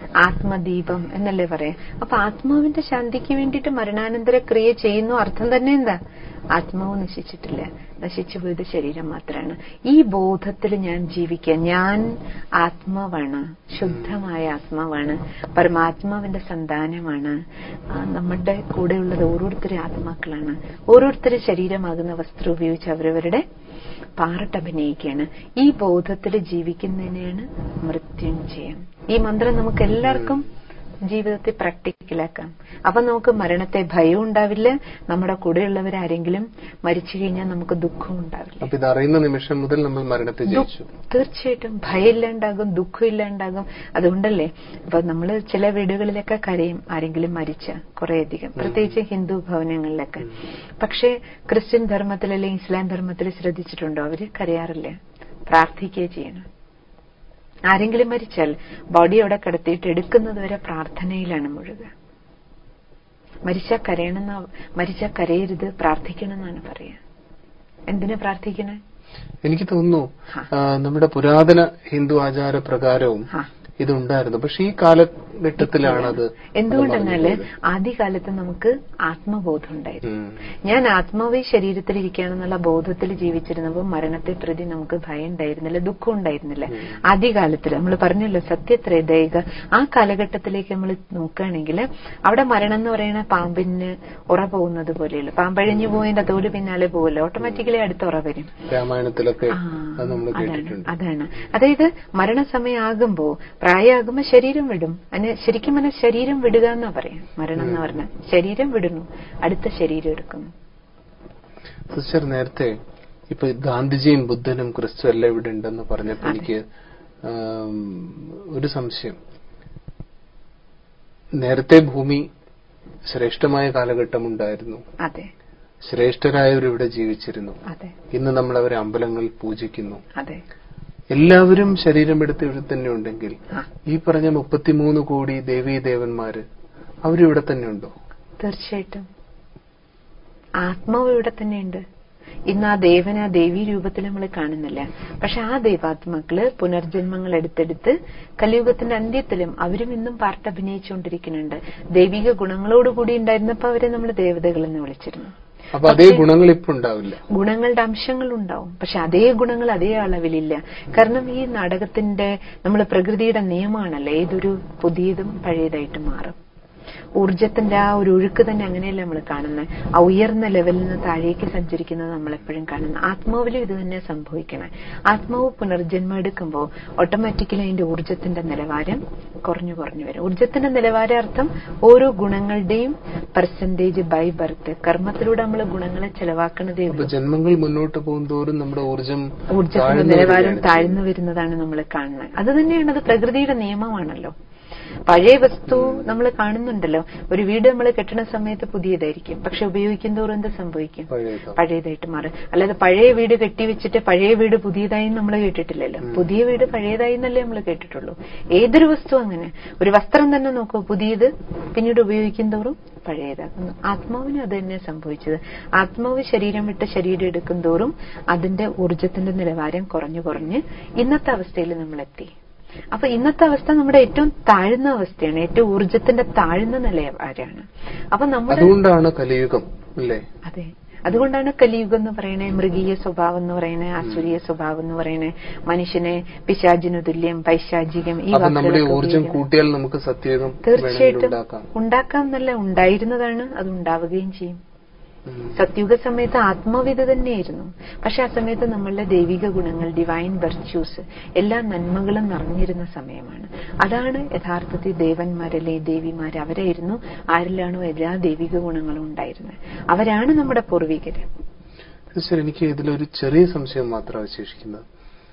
Speaker 2: ആത്മദീപം എന്നല്ലേ പറയാ അപ്പൊ ആത്മാവിന്റെ ശാന്തിക്ക് വേണ്ടിയിട്ട് മരണാനന്തര ക്രിയ ചെയ്യുന്നു അർത്ഥം തന്നെ എന്താ ആത്മാവ് നശിച്ചിട്ടില്ല നശിച്ചു പോയത് ശരീരം മാത്രമാണ് ഈ ബോധത്തിൽ ഞാൻ ജീവിക്കുക ഞാൻ ആത്മാവാണ് ശുദ്ധമായ ആത്മാവാണ് പരമാത്മാവിന്റെ സന്താനമാണ് ആ, നമ്മുടെ കൂടെയുള്ളത് ഓരോരുത്തരും ആത്മാക്കളാണ് ഓരോരുത്തരും ശരീരമാകുന്ന വസ്ത്രം ഉപയോഗിച്ച് അവരവരുടെ പാർട്ട് അഭിനയിക്കുകയാണ് ഈ ബോധത്തിൽ ജീവിക്കുന്നതിനെയാണ് മൃത്യുഞ്ജയം ഈ മന്ത്രം നമുക്ക് എല്ലാവർക്കും ജീവിതത്തിൽ പ്രാക്ടിക്കലാക്കാം അപ്പൊ നമുക്ക് മരണത്തെ ഭയം ഉണ്ടാവില്ല നമ്മുടെ കൂടെയുള്ളവരാരെങ്കിലും മരിച്ചു കഴിഞ്ഞാൽ നമുക്ക് ദുഃഖം ഉണ്ടാവില്ല
Speaker 1: അപ്പൊ ഇത് അറിയുന്ന നിമിഷം മുതൽ നമ്മൾ മരണത്തെ ജയിച്ചു
Speaker 2: തീർച്ചയായിട്ടും ഭയം ഇല്ലാണ്ടാകും ദുഃഖം ഇല്ലാണ്ടാകും അതുകൊണ്ടല്ലേ ഇപ്പൊ നമ്മൾ ചില വീടുകളിലൊക്കെ കരയും ആരെങ്കിലും മരിച്ച കുറേയധികം പ്രത്യേകിച്ച് ഹിന്ദു ഭവനങ്ങളിലൊക്കെ പക്ഷേ ക്രിസ്ത്യൻ ധർമ്മത്തിൽ അല്ലെങ്കിൽ ഇസ്ലാം ധർമ്മത്തിൽ ശ്രദ്ധിച്ചിട്ടുണ്ടോ അവര് കരയാറില്ല പ്രാർത്ഥിക്കുകയെ ചെയ്യണം ആരെങ്കിലും മരിച്ചാൽ ബോഡി അവിടെ കിടത്തിയിട്ട് എടുക്കുന്നത് വരെ പ്രാർത്ഥനയിലാണ് മുഴുക മരിച്ച കരയണമെന്ന മരിച്ച കരയരുത് പ്രാർത്ഥിക്കണം എന്നാണ് പറയാ എന്തിനാ പ്രാർത്ഥിക്കണേ
Speaker 1: എനിക്ക് തോന്നുന്നു
Speaker 2: ഹാ.
Speaker 1: ആ, നമ്മുടെ പുരാതന ഹിന്ദു ആചാര പ്രകാരവും
Speaker 2: ഹാ
Speaker 1: ഇതുണ്ടായിരുന്നു പക്ഷെ ഈ കാലഘട്ടത്തിലാണ് അത്
Speaker 2: എന്തുകൊണ്ടെന്നാല്
Speaker 1: മറന്നു പോയത്.
Speaker 2: ആദ്യകാലത്ത് നമുക്ക് ആത്മബോധം ഉണ്ടായിരുന്നു
Speaker 1: ഉം.
Speaker 2: ഞാൻ ആത്മാവേ ശരീരത്തിലിരിക്കുകയാണെന്നുള്ള ബോധത്തിൽ ജീവിച്ചിരുന്നപ്പോൾ മരണത്തെ പ്രതി നമുക്ക് ഭയം ഉണ്ടായിരുന്നില്ല ദുഃഖം ഉണ്ടായിരുന്നില്ല
Speaker 1: ഉം.
Speaker 2: ആദ്യകാലത്തിൽ നമ്മൾ പറഞ്ഞല്ലോ സത്യത്രേദയിക ആ കാലഘട്ടത്തിലേക്ക് നമ്മൾ നോക്കുകയാണെങ്കിൽ അവിടെ മരണം എന്ന് പറയുന്ന പാമ്പിന് ഉറ പോകുന്നത് പോലെയുള്ളൂ പാമ്പഴിഞ്ഞു പോയതിന്റെ തോല് പിന്നാലെ പോകല്ലോ ഓട്ടോമാറ്റിക്കലി അടുത്ത ഉറ വരും
Speaker 1: രാമായണത്തിലൊക്കെ
Speaker 2: ആ,
Speaker 1: അത് നമ്മൾ
Speaker 2: അതാണ്
Speaker 1: കേട്ടിട്ടുണ്ട്
Speaker 2: അതാണ് അതായത് മരണസമയമാകുമ്പോ പ്രായമാകുമ്പോ ശരീരം വിടും അതിന് ശരിക്കും പറഞ്ഞാൽ ശരീരം വിടുക എന്നാ പറയാം മരണം എന്ന് പറഞ്ഞാൽ ശരീരം വിടുന്നു അടുത്ത ശരീരം എടുക്കുന്നു
Speaker 1: സിസ്റ്റർ നേരത്തെ ഇപ്പൊ ഗാന്ധിജിയും ബുദ്ധനും ക്രിസ്തു എല്ലാം ഇവിടെ ഉണ്ടെന്ന് പറഞ്ഞപ്പോ
Speaker 2: അതെ.
Speaker 1: എനിക്ക് ആം, ഒരു സംശയം നേരത്തെ ഭൂമി ശ്രേഷ്ഠമായ കാലഘട്ടം ഉണ്ടായിരുന്നു
Speaker 2: അതെ
Speaker 1: ശ്രേഷ്ഠരായവർ ഇവിടെ ജീവിച്ചിരുന്നു
Speaker 2: അതെ
Speaker 1: ഇന്ന് നമ്മൾ അവരെ അമ്പലങ്ങളിൽ പൂജിക്കുന്നു
Speaker 2: അതെ
Speaker 1: എല്ലാവരും ശരീരമെടുത്ത് ഇവിടെ തന്നെ ഉണ്ടെങ്കിൽ
Speaker 2: ആ
Speaker 1: ഈ പറഞ്ഞ മുപ്പത്തിമൂന്ന് കോടി ദേവീ ദേവന്മാര് അവരിവിടെ തന്നെ ഉണ്ടോ
Speaker 2: തീർച്ചയായിട്ടും ആത്മാവ് ഇവിടെ തന്നെയുണ്ട് ഇന്ന് ആ ദേവനെ ആ ദേവീ രൂപത്തിൽ നമ്മൾ കാണുന്നില്ല പക്ഷെ ആ ദൈവാത്മാക്കള് പുനർജന്മങ്ങൾ എടുത്തെടുത്ത് കലിയുഗത്തിന്റെ അന്ത്യത്തിലും അവരും ഇന്നും പാർട്ട് അഭിനയിച്ചുകൊണ്ടിരിക്കുന്നുണ്ട് ദൈവിക ഗുണങ്ങളോടുകൂടി ഉണ്ടായിരുന്നപ്പോ അവരെ നമ്മൾ ദേവതകൾ എന്ന് വിളിച്ചിരുന്നു
Speaker 1: അപ്പൊ അതേ ഗുണങ്ങൾ ഇപ്പൊ ഉണ്ടാവില്ല
Speaker 2: ഗുണങ്ങളുടെ അംശങ്ങൾ ഉണ്ടാവും പക്ഷെ അതേ ഗുണങ്ങൾ അതേ അളവിലില്ല കാരണം ഈ നാടകത്തിന്റെ നമ്മൾ പ്രകൃതിയുടെ നിയമമാണല്ലോ ഏതൊരു പുതിയതും പഴയതായിട്ട് മാറും ഊർജത്തിന്റെ ആ ഒരു ഒഴുക്ക് തന്നെ അങ്ങനെയല്ല നമ്മൾ കാണുന്നത് ആ ഉയർന്ന ലെവലിൽ നിന്ന് താഴേക്ക് സഞ്ചരിക്കുന്നത് നമ്മൾ എപ്പോഴും കാണുന്നത് ആത്മാവിലും ഇത് തന്നെ സംഭവിക്കണേ ആത്മാവ് പുനർജന്മം എടുക്കുമ്പോൾ ഓട്ടോമാറ്റിക്കലി അതിന്റെ ഊർജത്തിന്റെ നിലവാരം കുറഞ്ഞു കുറഞ്ഞു വരും ഊർജത്തിന്റെ നിലവാര അർത്ഥം ഓരോ ഗുണങ്ങളുടെയും പെർസെന്റേജ് ബൈ ബർത്ത് കർമ്മത്തിലൂടെ നമ്മൾ ഗുണങ്ങളെ ചെലവാക്കണതേ
Speaker 1: അപ്പൊ
Speaker 2: ഉള്ളൂ
Speaker 1: ജന്മങ്ങൾ മുന്നോട്ട് പോകുന്തോറും നമ്മുടെ ഊർജം
Speaker 2: ഊർജത്തിന്റെ
Speaker 1: താഴ്ന്നു
Speaker 2: നിലവാരം
Speaker 1: വരികയാണ്
Speaker 2: താഴ്ന്നു വരുന്നതാണ് നമ്മൾ കാണുന്നത് അത് തന്നെയാണ് അത് പ്രകൃതിയുടെ നിയമമാണല്ലോ പഴയ വസ്തു നമ്മൾ കാണുന്നുണ്ടല്ലോ ഒരു വീട് നമ്മൾ കെട്ടുന്ന സമയത്ത് പുതിയതായിരിക്കും പക്ഷെ ഉപയോഗിക്കും തോറും എന്ത് സംഭവിക്കും
Speaker 1: പഴയതോ?
Speaker 2: പഴയതായിട്ട് മാറും അല്ലാതെ പഴയ വീട് കെട്ടിവെച്ചിട്ട് പഴയ വീട് പുതിയതായി നമ്മൾ കേട്ടിട്ടില്ലല്ലോ പുതിയ വീട് പഴയതായി എന്നല്ലേ നമ്മൾ കേട്ടിട്ടുള്ളൂ ഏതൊരു വസ്തു അങ്ങനെ ഒരു വസ്ത്രം തന്നെ നോക്കൂ പുതിയത് പിന്നീട് ഉപയോഗിക്കും തോറും പഴയതാക്കുന്നു ആത്മാവിന് അത് തന്നെ സംഭവിച്ചത് ആത്മാവ് ശരീരം വിട്ട് ശരീരം എടുക്കും തോറും അതിന്റെ ഊർജത്തിന്റെ നിലവാരം കുറഞ്ഞു കുറഞ്ഞ് ഇന്നത്തെ അവസ്ഥയിൽ നമ്മൾ എത്തി അപ്പൊ ഇന്നത്തെ അവസ്ഥ നമ്മുടെ ഏറ്റവും താഴ്ന്ന അവസ്ഥയാണ് ഏറ്റവും ഊർജത്തിന്റെ താഴ്ന്ന നിലവാരമാണ് അപ്പൊ നമ്മുടെ
Speaker 1: അതുകൊണ്ടാണ് കലിയുഗം അല്ലേ
Speaker 2: അതെ അതുകൊണ്ടാണ് കലിയുഗം എന്ന് പറയണേ മൃഗീയ സ്വഭാവം എന്ന് പറയണേ ആസുരീയ സ്വഭാവം എന്ന് പറയണേ മനുഷ്യനെ പിശാചിനു തുല്യം പൈശാചികം ഈ
Speaker 1: അപ്പൊ നമ്മുടെ
Speaker 2: വാക്കുകളൊക്കെ
Speaker 1: ഊർജം
Speaker 2: ഉപയോഗിക്കുന്നത്.
Speaker 1: കൂട്ടിയാൽ നമുക്ക് സത്യയുഗം വേണമെങ്കിൽ
Speaker 2: തീർച്ചയായിട്ടും
Speaker 1: ഉണ്ടാക്കാം
Speaker 2: ഉണ്ടാക്കാം എന്നല്ല ഉണ്ടായിരുന്നതാണ് അത് ഉണ്ടാവുകയും ചെയ്യും
Speaker 1: ഉം.
Speaker 2: സത്യുഗ സമയത്ത് ആത്മവിധ തന്നെയായിരുന്നു പക്ഷെ ആ സമയത്ത് നമ്മളുടെ ദൈവിക ഗുണങ്ങൾ ഡിവൈൻ വെർച്യൂസ് എല്ലാ നന്മകളും നിറഞ്ഞിരുന്ന സമയമാണ് അതാണ് യഥാർത്ഥത്തിൽ ദേവന്മാരല്ലേ ദേവിമാര് അവരായിരുന്നു ആരിലാണോ എല്ലാ ദൈവിക ഗുണങ്ങളും ഉണ്ടായിരുന്നത് അവരാണ് നമ്മുടെ പൂർവികര്
Speaker 1: ശരി എനിക്ക് ഇതിലൊരു ചെറിയ സംശയം മാത്രം അവശേഷിക്കുന്നത്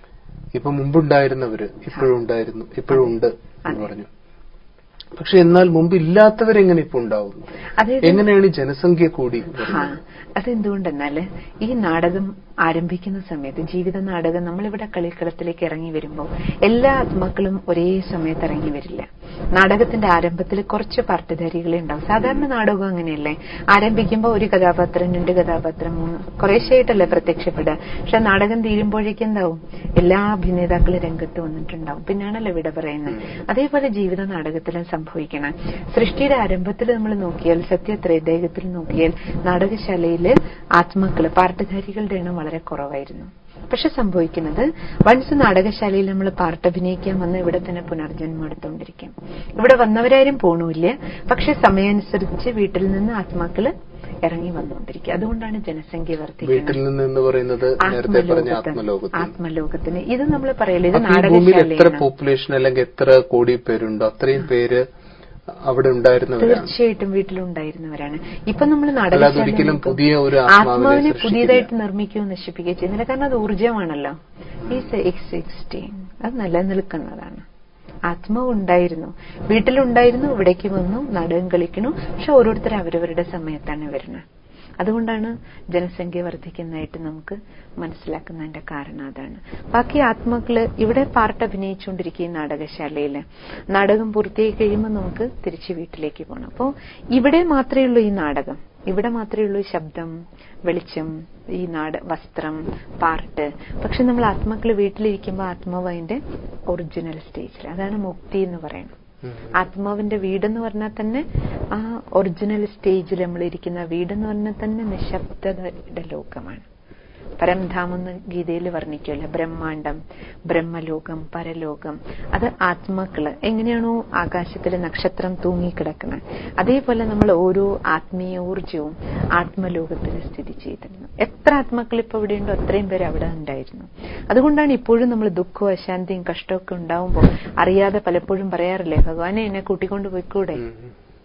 Speaker 1: ഇപ്പൊ മുമ്പുണ്ടായിരുന്നവര് ഇപ്പോഴും ഉണ്ടായിരുന്നു ഇപ്പോഴും ഉണ്ട് എന്ന്
Speaker 2: അതെ.
Speaker 1: പറഞ്ഞു പക്ഷെ എന്നാൽ മുമ്പ് ഇല്ലാത്തവരെങ്ങനെ ഇപ്പൊ ഉണ്ടാവുന്നു
Speaker 2: അതായത്
Speaker 1: എങ്ങനെയാണ് ഈ ജനസംഖ്യ കൂടി
Speaker 2: ആ
Speaker 1: വരുന്നത്?
Speaker 2: അതെന്തുകൊണ്ടെന്നാല് ഈ നാടകം ആരംഭിക്കുന്ന സമയത്ത് ജീവിത നാടകം നമ്മളിവിടെ കളിക്കളത്തിലേക്ക് ഇറങ്ങി വരുമ്പോൾ എല്ലാ ആത്മാക്കളും ഒരേ സമയത്ത് ഇറങ്ങി വരില്ല നാടകത്തിന്റെ ആരംഭത്തിൽ കുറച്ച് പാർട്ടിധാരികളെ ഉണ്ടാവും സാധാരണ നാടകം അങ്ങനെയല്ലേ ആരംഭിക്കുമ്പോൾ ഒരു കഥാപാത്രം രണ്ട് കഥാപാത്രം മൂന്ന് കുറേശ്ശായിട്ടല്ലേ പ്രത്യക്ഷപ്പെടുക പക്ഷെ നാടകം തീരുമ്പോഴേക്കും എന്താവും എല്ലാ അഭിനേതാക്കളും രംഗത്ത് വന്നിട്ടുണ്ടാവും പിന്നാണല്ലോ വിട പറയുന്നത് അതേപോലെ ജീവിത നാടകത്തിലും സംഭവിക്കണം സൃഷ്ടിയുടെ ആരംഭത്തിൽ നമ്മൾ നോക്കിയാൽ സത്യത്രേദേഹത്തിൽ നോക്കിയാൽ നാടകശാലയില് ആത്മാക്കള് പാർട്ടിധാരികളുടെ എണ്ണം വളരെ കുറവായിരുന്നു പക്ഷെ സംഭവിക്കുന്നത് വൺസ് നാടകശാലയിൽ നമ്മൾ പാർട്ട് അഭിനയിക്കാൻ വന്ന് ഇവിടെ തന്നെ പുനർജന്മം എടുത്തുകൊണ്ടിരിക്കും ഇവിടെ വന്നവരാരും പോണൂല്ല പക്ഷെ സമയാനുസരിച്ച് വീട്ടിൽ നിന്ന് ആത്മാക്കള് ഇറങ്ങി വന്നുകൊണ്ടിരിക്കുക അതുകൊണ്ടാണ് ജനസംഖ്യ
Speaker 1: വീട്ടിൽ
Speaker 2: വർദ്ധിക്കുന്നത്
Speaker 1: നിന്ന് എന്ന് പറയുന്നത് നേരത്തെ പറഞ്ഞ
Speaker 2: ആത്മലോകത്തിന്
Speaker 1: ആത്മലോകത്തിന്
Speaker 2: ആത്മലോകത്തിന് ഇത് നമ്മൾ പറയല്ലോ ഇത്
Speaker 1: അപ്പൊ ഈ ഭൂമിയിൽ എത്ര
Speaker 2: നാടകശാലയാണ്
Speaker 1: പോപ്പുലേഷൻ അല്ലെങ്കിൽ എത്ര കോടി പേരുണ്ടോ അത്രയും പേര് അവിടെ ഉണ്ടായിരുന്നവരാണ്
Speaker 2: തീർച്ചയായിട്ടും വീട്ടിലുണ്ടായിരുന്നവരാണ് ഇപ്പൊ നമ്മൾ
Speaker 1: അല്ലാതെ ഒരിക്കലും പുതിയ ഒരു ആത്മാവിനെ
Speaker 2: ആത്മാവിനെ
Speaker 1: സൃഷ്ടിക്കില്ല.
Speaker 2: പുതിയതായിട്ട് നിർമ്മിക്കുകയോ നശിപ്പിക്കുകയോ ചെയ്യുന്നില്ല കാരണം അത് ഊർജമാണല്ലോ ഈസ് എക്സിസ്റ്റിംഗ് അത് നിലനിൽക്കുന്നതാണ് ആത്മാവ് ഉണ്ടായിരുന്നു വീട്ടിലുണ്ടായിരുന്നു ഇവിടേക്ക് വന്നു നാടകം കളിക്കണു പക്ഷെ ഓരോരുത്തർ അവരവരുടെ സമയത്താണ് വരുന്നത് അതുകൊണ്ടാണ് ജനസംഖ്യ വർദ്ധിക്കുന്നതായിട്ട് നമുക്ക് മനസ്സിലാക്കുന്നതിന്റെ കാരണം അതാണ് ബാക്കി ആത്മാക്കള് ഇവിടെ പാർട്ട് അഭിനയിച്ചുകൊണ്ടിരിക്കുക ഈ നാടകശാലയില് നാടകം പൂർത്തിയായി കഴിയുമ്പോൾ നമുക്ക് തിരിച്ച് വീട്ടിലേക്ക് പോകണം അപ്പോൾ ഇവിടെ മാത്രമേ ഉള്ളൂ ഈ നാടകം ഇവിടെ മാത്രമേ ഉള്ളൂ ശബ്ദം വെളിച്ചം ഈ നാട് വസ്ത്രം പാർട്ട് പക്ഷെ നമ്മൾ ആത്മാക്കൾ വീട്ടിലിരിക്കുമ്പോൾ ആത്മാവ് അതിന്റെ ഒറിജിനൽ സ്റ്റേജിൽ അതാണ് മുക്തി എന്ന് പറയുന്നത്
Speaker 1: ഉം.
Speaker 2: ആത്മാവിന്റെ വീടെന്ന് പറഞ്ഞാൽ തന്നെ ആ ഒറിജിനൽ സ്റ്റേജിൽ നമ്മൾ ഇരിക്കുന്ന വീടെന്ന് പറഞ്ഞാൽ തന്നെ നിശബ്ദതയുടെ ലോകമാണ് പരംധാമം എന്ന് ഗീതയിൽ വർണ്ണിക്കുമല്ലോ ബ്രഹ്മാണ്ടം ബ്രഹ്മലോകം പരലോകം അത് ആത്മാക്കള് എങ്ങനെയാണോ ആകാശത്തിൽ നക്ഷത്രം തൂങ്ങിക്കിടക്കുന്നത് അതേപോലെ നമ്മൾ ഓരോ ആത്മീയ ഊർജവും ആത്മലോകത്തിൽ സ്ഥിതി ചെയ്തിരുന്നു എത്ര ആത്മാക്കൾ ഇപ്പൊ ഇവിടെയുണ്ടോ അത്രയും പേര് അവിടെ ഉണ്ടായിരുന്നു അതുകൊണ്ടാണ് ഇപ്പോഴും നമ്മൾ ദുഃഖവും അശാന്തിയും കഷ്ടമൊക്കെ ഉണ്ടാവുമ്പോൾ അറിയാതെ പലപ്പോഴും പറയാറില്ലേ ഭഗവാനെ എന്നെ കൂട്ടിക്കൊണ്ട് പോയിക്കൂടെ
Speaker 1: ഉം.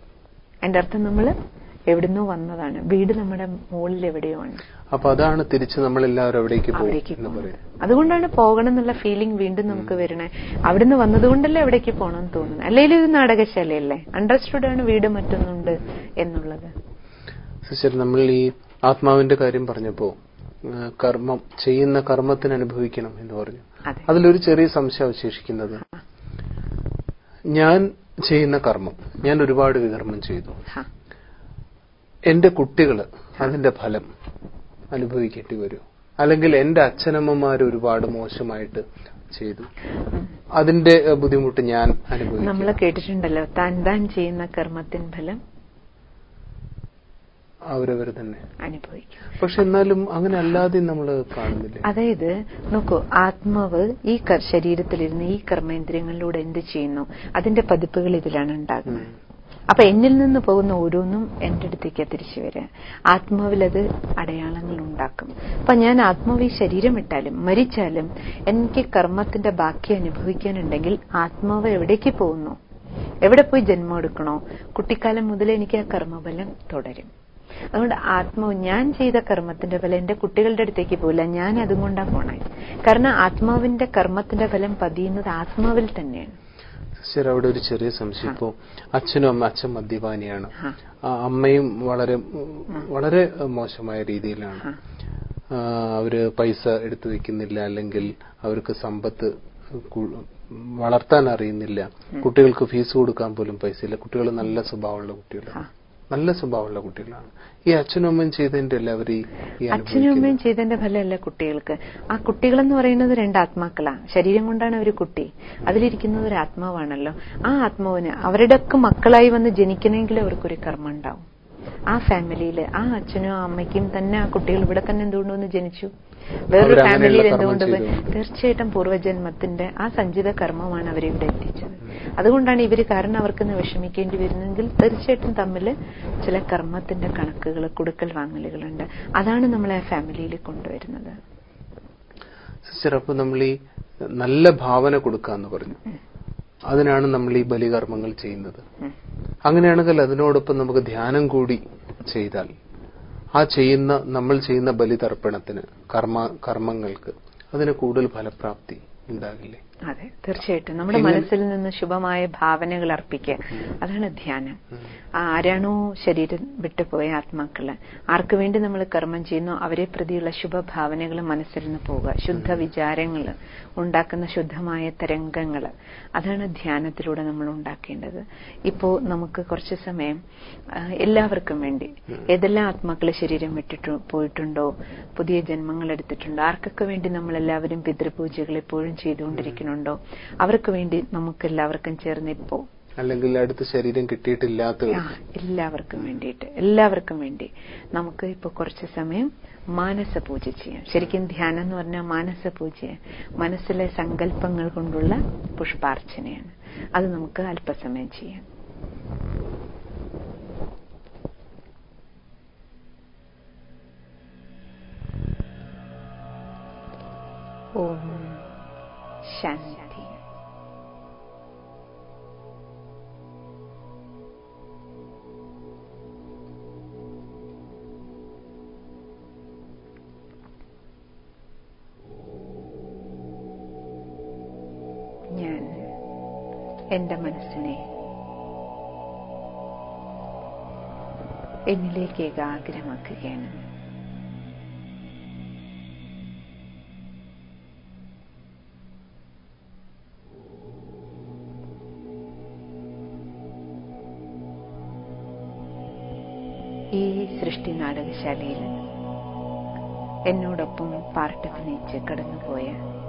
Speaker 2: എന്റെ അർത്ഥം നമ്മൾ എവിടുന്നോ വന്നതാണ് വീട് നമ്മുടെ മുകളിൽ എവിടെയോ ആണ്
Speaker 1: അപ്പൊ അതാണ് തിരിച്ച് നമ്മൾ എല്ലാവരും അവിടേക്ക് പോകും
Speaker 2: അവിടേക്ക്
Speaker 1: എന്ന്
Speaker 2: പോകണം
Speaker 1: പറയും
Speaker 2: അതുകൊണ്ടാണ് പോകണം എന്നുള്ള ഫീലിംഗ് വീണ്ടും നമുക്ക് വരണേ അവിടുന്ന് വന്നതുകൊണ്ടല്ലേ അവിടേക്ക് പോകണം എന്ന് തോന്നുന്നത് അല്ലെങ്കിൽ ഇത് നാടകശാലയല്ലേ അണ്ടർസ്റ്റുഡ് ആണ് വീട് മറ്റൊന്നുണ്ട് എന്നുള്ളത്
Speaker 1: സിസ്റ്റർ നമ്മൾ ഈ ആത്മാവിന്റെ കാര്യം പറഞ്ഞപ്പോ ആ, കർമ്മം ചെയ്യുന്ന കർമ്മത്തിന് അനുഭവിക്കണം എന്ന് പറഞ്ഞു
Speaker 2: അതെ
Speaker 1: അതിലൊരു ചെറിയ സംശയം അവശേഷിക്കുന്നത് ഞാൻ ചെയ്യുന്ന കർമ്മം ഞാൻ ഒരുപാട് വികർമ്മം ചെയ്തു
Speaker 2: ഹാ.
Speaker 1: എന്റെ കുട്ടികൾ അതിന്റെ ഫലം അനുഭവിക്കേണ്ടി വരും അല്ലെങ്കിൽ എന്റെ അച്ഛനമ്മമാർ ഒരുപാട് മോശമായിട്ട് ചെയ്തു അതിന്റെ ഏഹ്, ബുദ്ധിമുട്ട് ഞാൻ അനുഭവിക്കും
Speaker 2: നമ്മൾ കേട്ടിട്ടുണ്ടല്ലോ താൻ താൻ ചെയ്യുന്ന കർമ്മത്തിൻ ഫലം
Speaker 1: അവരവർ തന്നെ
Speaker 2: അനുഭവിക്കും
Speaker 1: പക്ഷെ എന്നാലും അങ്ങനെ അല്ലാതെ നമ്മൾ കാണുന്നില്ല
Speaker 2: അതായത് നോക്കൂ ആത്മാവ് ഈ കർ- ശരീരത്തിലിരുന്ന് ഈ കർമ്മേന്ദ്രിയങ്ങളിലൂടെ എന്ത് ചെയ്യുന്നു അതിന്റെ പതിപ്പുകൾ ഇതിലാണ് ഉണ്ടാകുന്നത് അപ്പൊ എന്നിൽ നിന്ന് പോകുന്ന ഓരോന്നും എന്റെ അടുത്തേക്ക് തിരിച്ചു വരിക ആത്മാവിൽ അത് അടയാളങ്ങൾ ഉണ്ടാക്കും അപ്പൊ ഞാൻ ആത്മാവ് ഈ ശരീരം ഇട്ടാലും മരിച്ചാലും എനിക്ക് കർമ്മത്തിന്റെ ബാക്കി അനുഭവിക്കാനുണ്ടെങ്കിൽ ആത്മാവ് എവിടേക്ക് പോകുന്നു എവിടെ പോയി ജന്മം എടുക്കണോ കുട്ടിക്കാലം മുതൽ എനിക്ക് ആ കർമ്മഫലം തുടരും അതുകൊണ്ട് ആത്മാവ് ഞാൻ ചെയ്ത കർമ്മത്തിന്റെ ഫലം എന്റെ കുട്ടികളുടെ അടുത്തേക്ക് പോയില്ല ഞാൻ അതും കൊണ്ടാ പോണേ കാരണം ആത്മാവിന്റെ കർമ്മത്തിന്റെ ഫലം പതിയുന്നത് ആത്മാവിൽ തന്നെയാണ്
Speaker 1: സിസ്റ്റർ അവിടെ ഒരു ചെറിയ സംശയം ഇപ്പോ അച്ഛനും അമ്മ അച്ഛൻ മദ്യപാനിയാണ്
Speaker 2: ആ.
Speaker 1: ആ, അമ്മയും വളരെ വളരെ മോശമായ രീതിയിലാണ്
Speaker 2: ആ.
Speaker 1: ആ, അവര് പൈസ എടുത്തു വെക്കുന്നില്ല അല്ലെങ്കിൽ അവർക്ക് സമ്പത്ത് കു- വളർത്താൻ അറിയുന്നില്ല കുട്ടികൾക്ക് ഫീസ് കൊടുക്കാൻ പോലും പൈസ ഇല്ല കുട്ടികൾ നല്ല സ്വഭാവമുള്ള കുട്ടികളാണ് നല്ല സ്വഭാവമുള്ള കുട്ടികളാണ് ഈ അച്ഛനും അമ്മയും ചെയ്തതിന്റെ അല്ല അവർ ഈ ഈ
Speaker 2: അച്ഛനും
Speaker 1: അനുഭവിക്കുന്നത്
Speaker 2: അമ്മയും ചെയ്തതിന്റെ ഫലമല്ല കുട്ടികൾക്ക് ആ കുട്ടികളെന്ന് പറയുന്നത് രണ്ട് ആത്മാക്കളാ ശരീരം കൊണ്ടാണ് ഒരു കുട്ടി അതിലിരിക്കുന്നത് ഒരു ആത്മാവാണല്ലോ ആ ആത്മാവിന് അവരുടെയൊക്കെ മക്കളായി വന്ന് ജനിക്കണമെങ്കിൽ അവർക്കൊരു കർമ്മം ഉണ്ടാവും ആ ഫാമിലിയിൽ ആ അച്ഛനും അമ്മയ്ക്കും തന്നെ ആ കുട്ടികൾ ഇവിടെ തന്നെ എന്തുകൊണ്ട് വന്ന് ജനിച്ചു വേറൊരു
Speaker 1: അവരങ്ങനെയുള്ള
Speaker 2: ഫാമിലിയിൽ
Speaker 1: കർമ്മം
Speaker 2: എന്തുകൊണ്ട് പോയി?
Speaker 1: ചെയ്തു.
Speaker 2: തീർച്ചയായിട്ടും പൂർവ്വജന്മത്തിന്റെ ആ സഞ്ചിത കർമ്മമാണ് അവരെ ഇവിടെ എത്തിച്ചത് അതുകൊണ്ടാണ് ഇവര് കാരണം അവർക്ക് ഇന്ന് വിഷമിക്കേണ്ടി വരുന്നെങ്കിൽ തീർച്ചയായിട്ടും തമ്മിൽ ചില കർമ്മത്തിന്റെ കണക്കുകൾ കൊടുക്കൽ വാങ്ങലുകളുണ്ട് അതാണ് നമ്മളെ ആ ഫാമിലിയിൽ കൊണ്ടുവരുന്നത്
Speaker 1: സിസ്റ്റർ അപ്പൊ നമ്മൾ ഈ നല്ല ഭാവന കൊടുക്കാന്ന് പറഞ്ഞു അതിനാണ് നമ്മൾ ഈ ബലികർമ്മങ്ങൾ ചെയ്യുന്നത്
Speaker 2: ഉം.
Speaker 1: അങ്ങനെയാണെങ്കിൽ അതിനോടൊപ്പം നമുക്ക് ധ്യാനം കൂടി ചെയ്താൽ ആ ചെയ്യുന്ന നമ്മൾ ചെയ്യുന്ന ബലിതർപ്പണത്തിന് കർമ്മ കർമ്മങ്ങൾക്ക് അതിന് കൂടുതൽ ഫലപ്രാപ്തി ഉണ്ടാകില്ലേ
Speaker 2: അതെ തീർച്ചയായിട്ടും നമ്മുടെ മനസ്സിൽ നിന്ന് ശുഭമായ ഭാവനകൾ അർപ്പിക്കുക അതാണ് ധ്യാനം ആരാണോ ശരീരം വിട്ടുപോയ ആത്മാക്കള് ആർക്കു വേണ്ടി നമ്മൾ കർമ്മം ചെയ്യുന്നു അവരെ പ്രതിയുള്ള ശുഭഭാവനകൾ മനസ്സിൽ നിന്ന് പോവുക ശുദ്ധ വിചാരങ്ങൾ ഉണ്ടാക്കുന്ന ശുദ്ധമായ തരംഗങ്ങൾ അതാണ് ധ്യാനത്തിലൂടെ നമ്മൾ ഉണ്ടാക്കേണ്ടത് ഇപ്പോ നമുക്ക് കുറച്ച് സമയം ആ, എല്ലാവർക്കും വേണ്ടി ഏതെല്ലാം ആത്മാക്കൾ ശരീരം വിട്ടിട്ട് പോയിട്ടുണ്ടോ പുതിയ ജന്മങ്ങൾ എടുത്തിട്ടുണ്ടോ ആർക്കൊക്കെ വേണ്ടി നമ്മൾ എല്ലാവരും പിതൃപൂജകൾ എപ്പോഴും ചെയ്തുകൊണ്ടിരിക്കുന്നുണ്ടോ അവർക്ക് വേണ്ടി നമുക്ക് എല്ലാവർക്കും ചേർന്ന് ഇപ്പോ
Speaker 1: അല്ലെങ്കിൽ അടുത്ത ശരീരം കിട്ടിയിട്ടില്ലാത്തവർ
Speaker 2: ആ, എല്ലാവർക്കും വേണ്ടിയിട്ട് എല്ലാവർക്കും വേണ്ടി നമുക്ക് ഇപ്പൊ കുറച്ച് സമയം മാനസ പൂജ ചെയ്യാം ശരിക്കും ധ്യാനം എന്ന് പറഞ്ഞാൽ മാനസ പൂജ മനസ്സിലെ സങ്കല്പങ്ങൾ കൊണ്ടുള്ള പുഷ്പാർച്ചനയാണ് അത് നമുക്ക് അല്പസമയം ചെയ്യാം ഓം ശാന്തി ഞാൻ എന്റെ മനസ്സിനെ എന്നിലേക്ക് ഏകാഗ്രമാക്കുകയാണ് ഈ സൃഷ്ടി നാടകശാലയിൽ എന്നോടൊപ്പം പാർട്ടഭിനയിച്ച് കടന്നുപോയ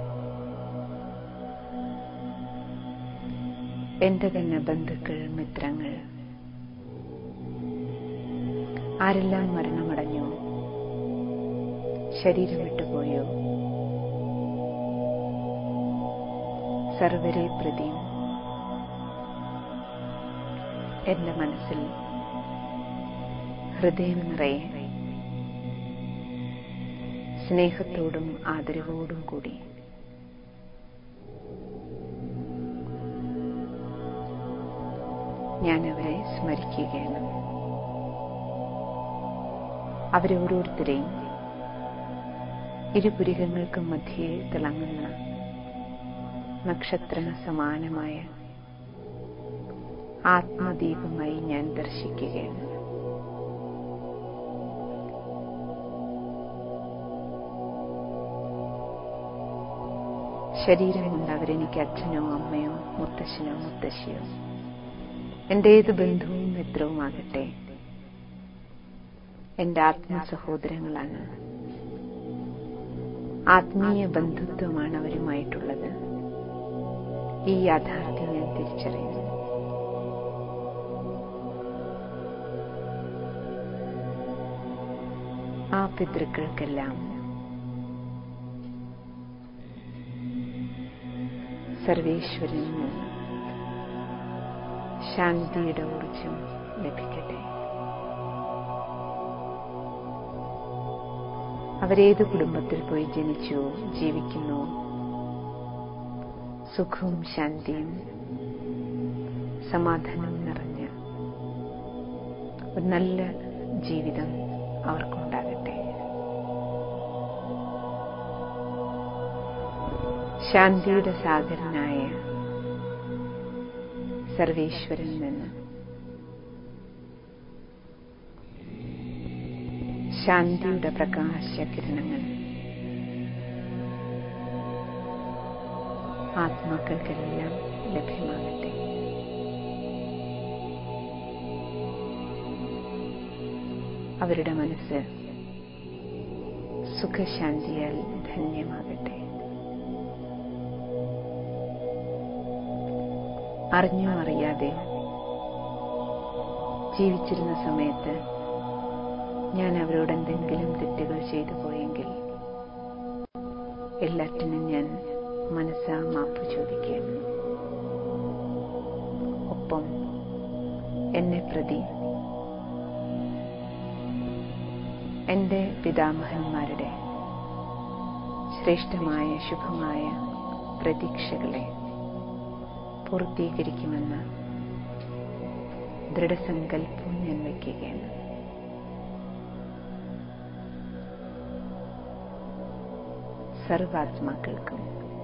Speaker 2: എന്റെ തന്നെ ബന്ധുക്കൾ മിത്രങ്ങൾ ആരെല്ലാം മരണമടഞ്ഞോ ശരീരം വിട്ടുപോയോ സർവരെ പ്രതിയും എന്റെ മനസ്സിൽ ഹൃദയം നിറയെ സ്നേഹത്തോടും ആദരവോടും കൂടി ഞാൻ അവരെ സ്മരിക്കുകയാണ് അവരെ ഓരോരുത്തരെയും ഇരുപുരികങ്ങൾക്കും മധ്യേ തിളങ്ങുന്ന നക്ഷത്ര സമാനമായ ആത്മദീപമായി ഞാൻ ദർശിക്കുകയാണ് ശരീരം കൊണ്ട് അവരെനിക്ക് അച്ഛനോ അമ്മയോ മുത്തശ്ശനോ മുത്തശ്ശിയോ എന്റെ ഏത് ബന്ധുവും മിത്രവുമാകട്ടെ എന്റെ ആത്മ സഹോദരങ്ങളാണ് ആത്മീയ ബന്ധുത്വമാണ് അവരുമായിട്ടുള്ളത് ഈ യാഥാർത്ഥ്യം ഞാൻ തിരിച്ചറിയുന്നു ആ പിതൃക്കൾക്കെല്ലാം സർവേശ്വരനിൽ നിന്ന് ശാന്തിയുടെ ഊർജം ലഭിക്കട്ടെ അവരേത് കുടുംബത്തിൽ പോയി ജനിച്ചു ജീവിക്കുന്നു സുഖവും ശാന്തിയും സമാധാനവും നിറഞ്ഞ ഒരു നല്ല ജീവിതം അവർക്കുണ്ടാകട്ടെ ശാന്തിയുടെ സാഗരനായ സർവേശ്വരനിൽ നിന്ന് ശാന്തിയുടെ പ്രകാശകിരണങ്ങൾ ആത്മാക്കൾക്കെല്ലാം ലഭ്യമാകട്ടെ അവരുടെ മനസ്സ് സുഖശാന്തിയാൽ ധന്യമാകട്ടെ അറിഞ്ഞോ അറിയാതെ ജീവിച്ചിരുന്ന സമയത്ത് ഞാൻ അവരോട് എന്തെങ്കിലും തെറ്റുകൾ ചെയ്തു പോയെങ്കിൽ എല്ലാറ്റിനും ഞാൻ മനസ്സാ മാപ്പ് ചോദിക്കുകയാണ് ഒപ്പം എന്നെ പ്രതി എന്റെ പിതാമഹന്മാരുടെ ശ്രേഷ്ഠമായ ശുഭമായ പ്രതീക്ഷകളെ പൂർത്തീകരിക്കുമെന്ന ദൃഢസങ്കല്പവും ഞാൻ വയ്ക്കുകയാണ് സർവാത്മാക്കൾക്കും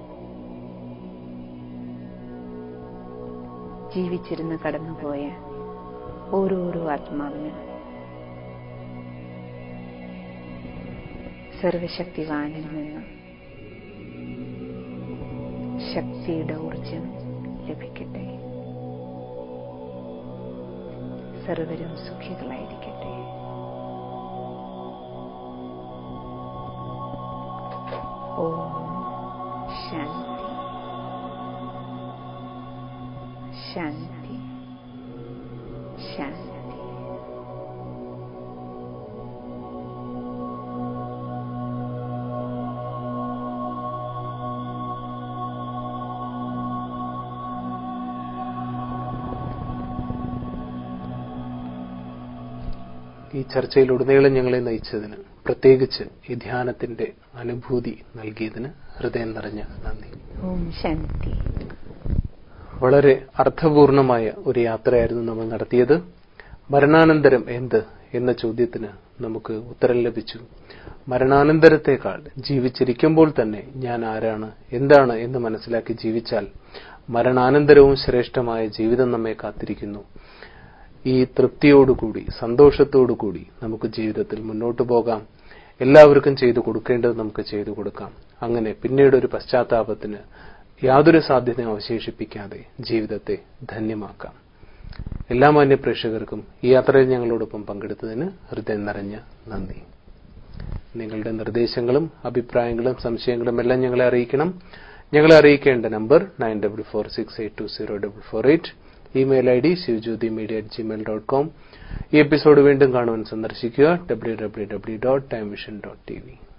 Speaker 2: ജീവിച്ചിരുന്ന് കടന്നുപോയ ഓരോരോ ആത്മാവിനും സർവശക്തിവാനിൽ നിന്ന് ശക്തിയുടെ ഊർജം ലഭിക്കട്ടെ സർവരും സുഖികളായിരിക്കട്ടെ ഓം ശാന്തി ശാന്തി ശാന്തി
Speaker 1: ഈ ചർച്ചയിലുടനീളം ഞങ്ങളെ നയിച്ചതിന് പ്രത്യേകിച്ച് ഈ ധ്യാനത്തിന്റെ അനുഭൂതി നൽകിയതിന് ഹൃദയം നിറഞ്ഞ നന്ദി
Speaker 2: ഓം ശാന്തി
Speaker 1: വളരെ അർത്ഥപൂർണമായ ഒരു യാത്രയായിരുന്നു നമ്മൾ നടത്തിയത് മരണാനന്തരം എന്ത് എന്ന ചോദ്യത്തിന് നമുക്ക് ഉത്തരം ലഭിച്ചു മരണാനന്തരത്തെക്കാൾ ജീവിച്ചിരിക്കുമ്പോൾ തന്നെ ഞാൻ ആരാണ് എന്താണ് എന്ന് മനസ്സിലാക്കി ജീവിച്ചാൽ മരണാനന്തരവും ശ്രേഷ്ഠമായ ജീവിതം നമ്മെ കാത്തിരിക്കുന്നു ഈ തൃപ്തിയോടുകൂടി സന്തോഷത്തോടുകൂടി നമുക്ക് ജീവിതത്തിൽ മുന്നോട്ടു പോകാം എല്ലാവർക്കും ചെയ്തു കൊടുക്കേണ്ടത് നമുക്ക് ചെയ്തു കൊടുക്കാം അങ്ങനെ പിന്നീട് ഒരു പശ്ചാത്താപത്തിന് യാതൊരു സാധ്യതയും അവശേഷിപ്പിക്കാതെ ജീവിതത്തെ ധന്യമാക്കാം എല്ലാ മാന്യ പ്രേക്ഷകർക്കും ഈ യാത്രയിൽ ഞങ്ങളോടൊപ്പം പങ്കെടുത്തതിന് ഹൃദയം നിറഞ്ഞ നന്ദി നിങ്ങളുടെ നിർദ്ദേശങ്ങളും അഭിപ്രായങ്ങളും സംശയങ്ങളും എല്ലാം ഞങ്ങളെ അറിയിക്കണം ഞങ്ങളെ അറിയിക്കേണ്ട number nine double four six eight two zero double four eight email I D Sivajyothi media at Gmail dot com ഈ എപ്പിസോഡ് വീണ്ടും കാണുവാൻ സന്ദർശിക്കുക W W W dot time vision dot T V